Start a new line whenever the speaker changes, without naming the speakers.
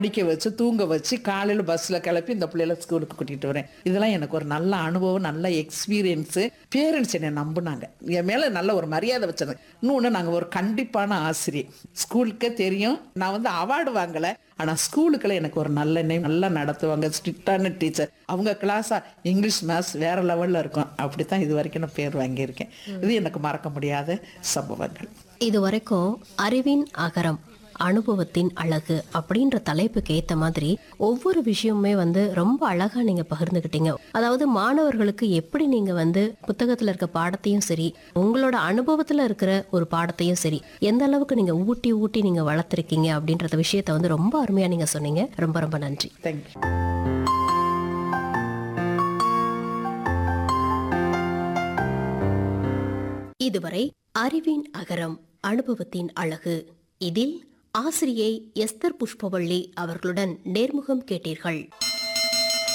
படிக்க வச்சு தூங்க வச்சு காலையில் பஸ்ஸில் கிளப்பி இந்த பிள்ளைகளை ஸ்கூலுக்கு கூட்டிகிட்டு வரேன் இதெல்லாம் எனக்கு ஒரு நல்ல அனுபவம் நல்ல எக்ஸ்பீரியன்ஸு பேரண்ட்ஸ் என்னை நம்பினாங்க என் மேலே நல்ல ஒரு மரியாதை வச்சாங்க இன்னொன்று நாங்கள் ஒரு கண்டிப்பான ஆசிரியர் ஸ்கூலுக்கே தெரியும் நான் வந்து அவார்டு வாங்கலை ஆனால் ஸ்கூலுக்குள்ள எனக்கு ஒரு நல்ல நேம் நல்லா நடத்துவாங்க ஸ்ட்ரிக்டான டீச்சர் அவங்க கிளாஸாக இங்கிலீஷ் மேத்ஸ் வேற லெவலில் இருக்கும் அப்படி தான் இது வரைக்கும் நான் பேர் வாங்கியிருக்கேன் இது எனக்கு மறக்க முடியாத சம்பவங்கள்
இது வரைக்கும் அறிவின் அகரம் அனுபவத்தின் அழகு அப்படின்ற தலைப்புக்கு ஏத்த மாதிரி ஒவ்வொரு விஷயமுமே வந்து ரொம்ப அழகா நீங்க பகிர்ந்துக்கிட்டீங்க அதாவது மாணவர்களுக்கு எப்படி நீங்க வந்து புத்தகத்துல இருக்க பாடத்தையும் சரி உங்களோட அனுபவத்துல இருக்கிற ஒரு பாடத்தையும் சரி எந்த அளவுக்கு நீங்க ஊட்டி ஊட்டி நீங்க வளர்த்துருக்கீங்க அப்படின்றத விஷயத்த வந்து ரொம்ப அருமையா நீங்க சொன்னீங்க ரொம்ப ரொம்ப நன்றி
தேங்க்யூ
இதுவரை அறிவின் அகரம் அனுபவத்தின் அழகு இதில் ஆசிரியை எஸ்தர் புஷ்பவள்ளி அவர்களுடன் நேர்முகம் கேட்டீர்கள்